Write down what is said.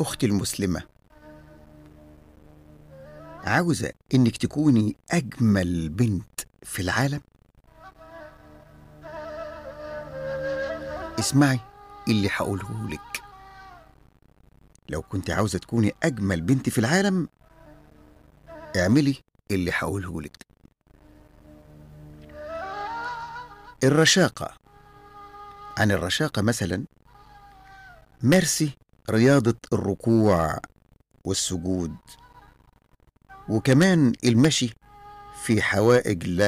أختي المسلمة عاوزة إنك تكوني أجمل بنت في العالم اسمعي اللي هقوله لك لو كنت عاوزة تكوني أجمل بنت في العالم اعملي اللي هقوله لك الرشاقة عن الرشاقة مثلا مارسي رياضة الركوع والسجود وكمان المشي في حوائج الله